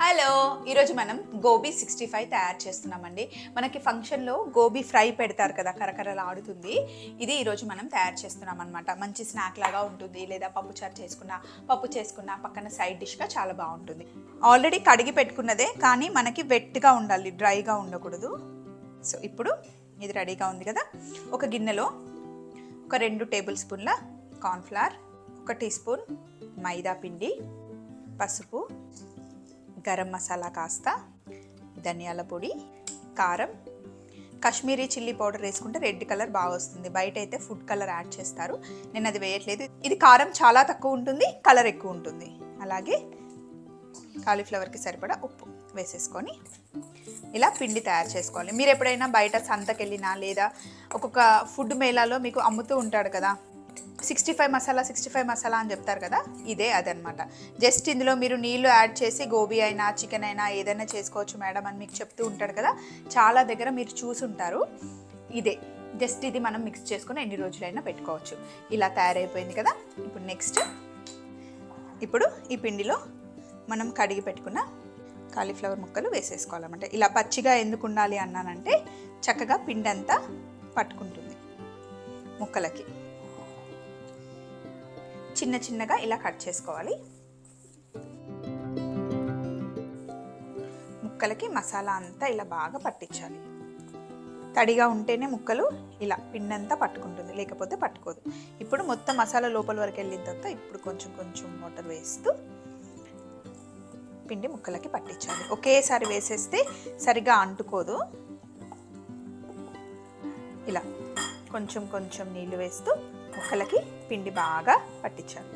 hello ఈరోజు మనం gobi sixty five తయారు చేస్తున్నామండి మనకి ఫంక్షన్లో గోబీ ఫ్రై పెడతారు కదా కరకరలా ఆడుతుంది ఇది ఈరోజు మనం తయారు చేస్తున్నాం అనమాట మంచి స్నాక్ లాగా ఉంటుంది లేదా పప్పు చారు చేసుకున్న పప్పు చేసుకున్న పక్కన సైడ్ డిష్గా చాలా బాగుంటుంది ఆల్రెడీ కడిగి పెట్టుకున్నదే కానీ మనకి వెట్గా ఉండాలి డ్రైగా ఉండకూడదు సో ఇప్పుడు ఇది రెడీగా ఉంది కదా ఒక గిన్నెలో ఒక రెండు టేబుల్ స్పూన్ల కార్న్ఫ్లవర్ ఒక టీ స్పూన్ మైదా పిండి పసుపు గరం మసాలా కాస్త ధనియాల పొడి కారం కాశ్మీరీ చిల్లీ పౌడర్ వేసుకుంటే రెడ్ కలర్ బాగా వస్తుంది బయట అయితే ఫుడ్ కలర్ యాడ్ చేస్తారు నేను అది వేయట్లేదు ఇది కారం చాలా తక్కువ ఉంటుంది కలర్ ఎక్కువ ఉంటుంది అలాగే కాలీఫ్లవర్కి సరిపడా ఉప్పు వేసేసుకొని ఇలా పిండి తయారు చేసుకోవాలి మీరు ఎప్పుడైనా బయట సంతకి వెళ్ళినా లేదా ఒక్కొక్క ఫుడ్ మేళాలో మీకు అమ్ముతూ ఉంటాడు కదా sixty five masala sixty five masala అని చెప్తారు కదా ఇదే అదనమాట జస్ట్ ఇందులో మీరు నీళ్లు యాడ్ చేసి గోబీ అయినా చికెన్ అయినా ఏదైనా చేసుకోవచ్చు మేడం అని మీకు చెప్తూ ఉంటాడు కదా చాలా దగ్గర మీరు చూసుంటారు ఇదే జస్ట్ ఇది మనం మిక్స్ చేసుకొని ఎన్ని రోజులైనా పెట్టుకోవచ్చు ఇలా తయారైపోయింది కదా ఇప్పుడు నెక్స్ట్ ఇప్పుడు ఈ పిండిలో మనం కడిగి పెట్టుకున్న కాలీఫ్లవర్ ముక్కలు వేసేసుకోవాలన్నమాట ఇలా పచ్చిగా ఎందుకు ఉండాలి అన్నానంటే చక్కగా పిండి అంతా పట్టుకుంటుంది ముక్కలకి చిన్న చిన్నగా ఇలా కట్ చేసుకోవాలి ముక్కలకి మసాలా అంతా ఇలా బాగా పట్టించాలి తడిగా ఉంటేనే ముక్కలు ఇలా పిండంతా పట్టుకుంటుంది లేకపోతే పట్టుకోదు ఇప్పుడు మొత్తం మసాలా లోపల వరకు వెళ్ళిన తర్వాత ఇప్పుడు కొంచెం కొంచెం వాటర్ వేస్తూ పిండి ముక్కలకి పట్టించాలి ఒకేసారి వేసేస్తే సరిగా అంటుకోదు ఇలా కొంచెం కొంచెం నీళ్ళు వేస్తూ ముక్కలకి పిండి బాగా పట్టించాలి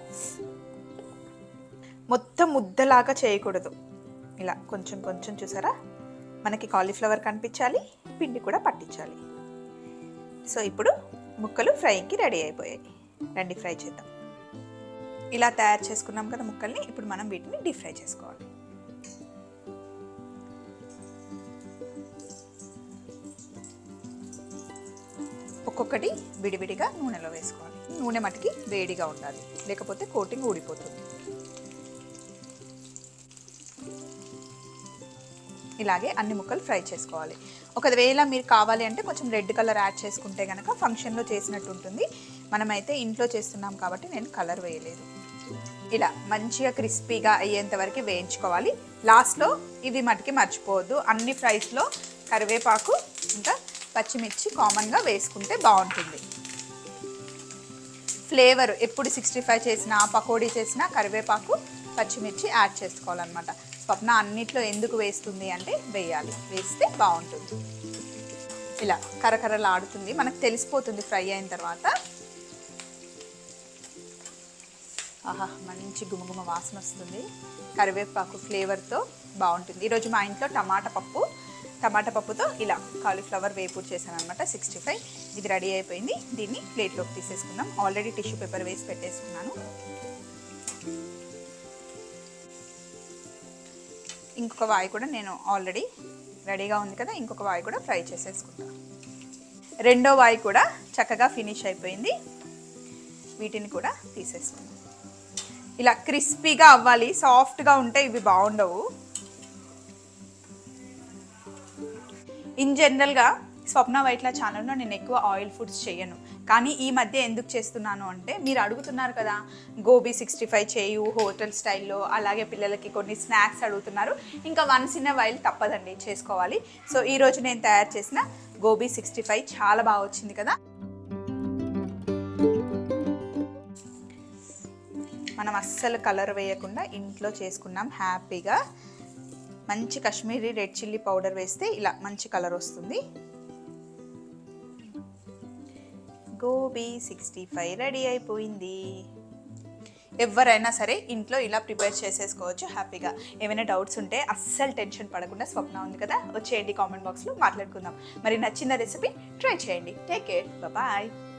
మొత్తం ముద్దలాగా చేయకూడదు ఇలా కొంచెం కొంచెం చూసారా మనకి కాలీఫ్లవర్ కనిపించాలి పిండి కూడా పట్టించాలి సో ఇప్పుడు ముక్కలు ఫ్రైకి రెడీ అయిపోయాయి రండి ఫ్రై చేద్దాం ఇలా తయారు చేసుకున్నాం కదా ముక్కల్ని ఇప్పుడు మనం వీటిని డీప్ ఫ్రై చేసుకోవాలి ఒక్కొక్కటి విడివిడిగా నూనెలో వేసుకోవాలి నూనె మటుకి వేడిగా ఉండాలి లేకపోతే కోటింగ్ ఊడిపోతుంది ఇలాగే అన్ని ముక్కలు ఫ్రై చేసుకోవాలి ఒకవేళ మీరు కావాలి అంటే కొంచెం రెడ్ కలర్ యాడ్ చేసుకుంటే కనుక ఫంక్షన్లో చేసినట్టు ఉంటుంది మనమైతే ఇంట్లో చేస్తున్నాం కాబట్టి నేను కలర్ వేయలేదు ఇలా మంచిగా క్రిస్పీగా అయ్యేంత వరకు వేయించుకోవాలి లాస్ట్లో ఇవి మటుకి మర్చిపోవద్దు అన్ని ఫ్రైస్లో కరివేపాకు ఇంకా పచ్చిమిర్చి కామన్గా వేసుకుంటే బాగుంటుంది ఫ్లేవర్ ఎప్పుడు సిక్స్టీ ఫైవ్ చేసినా పకోడీ చేసినా కరివేపాకు పచ్చిమిర్చి యాడ్ చేసుకోవాలన్నమాట స్వప్న అన్నిట్లో ఎందుకు వేస్తుంది అంటే వేయాలి వేస్తే బాగుంటుంది ఇలా కరకరలాడుతుంది మనకు తెలిసిపోతుంది ఫ్రై అయిన తర్వాత ఆహా మంచి గుమగుమ వాసన వస్తుంది కరివేపాకు ఫ్లేవర్తో బాగుంటుంది ఈరోజు మా ఇంట్లో టమాటా పప్పు టమాటా పప్పుతో ఇలా కాలీఫ్లవర్ వేపూర్ చేశాను అనమాట సిక్స్టీ ఫైవ్ ఇది రెడీ అయిపోయింది దీన్ని ప్లేట్లోకి తీసేసుకుందాం ఆల్రెడీ టిష్యూ పేపర్ వేసి పెట్టేసుకున్నాను ఇంకొక వాయి కూడా నేను ఆల్రెడీ రెడీగా ఉంది కదా ఇంకొక వాయి కూడా ఫ్రై చేసేసుకుంటాను రెండో వాయి కూడా చక్కగా ఫినిష్ అయిపోయింది వీటిని కూడా తీసేసుకుందాం ఇలా క్రిస్పీగా అవ్వాలి సాఫ్ట్గా ఉంటే ఇవి బాగుండవు ఇన్ జనరల్గా స్వప్న వైట్ల ఛానల్లో నేను ఎక్కువ ఆయిల్ ఫుడ్స్ చేయను కానీ ఈ మధ్య ఎందుకు చేస్తున్నాను అంటే మీరు అడుగుతున్నారు కదా గోబీ సిక్స్టీ ఫైవ్ చేయు హోటల్ స్టైల్లో అలాగే పిల్లలకి కొన్ని స్నాక్స్ అడుగుతున్నారు ఇంకా వన్స్ ఇన్ వైల్ తప్పదండి చేసుకోవాలి సో ఈరోజు నేను తయారు చేసిన గోబీ సిక్స్టీ ఫైవ్ చాలా బాగా వచ్చింది కదా మనం అస్సలు కలర్ వేయకుండా ఇంట్లో చేసుకున్నాం హ్యాపీగా మంచి కాశ్మీరీ రెడ్ చిల్లీ పౌడర్ వేస్తే ఇలా మంచి కలర్ వస్తుంది గోబీ సిక్స్టీ ఫైవ్ రెడీ అయిపోయింది ఎవరైనా సరే ఇంట్లో ఇలా ప్రిపేర్ చేసేసుకోవచ్చు హ్యాపీగా ఏమైనా డౌట్స్ ఉంటే అస్సలు టెన్షన్ పడకుండా స్వప్న ఉంది కదా వచ్చేయండి కామెంట్ బాక్స్లో మాట్లాడుకుందాం మరి నచ్చిన రెసిపీ ట్రై చేయండి టేక్ కేర్ బాయ్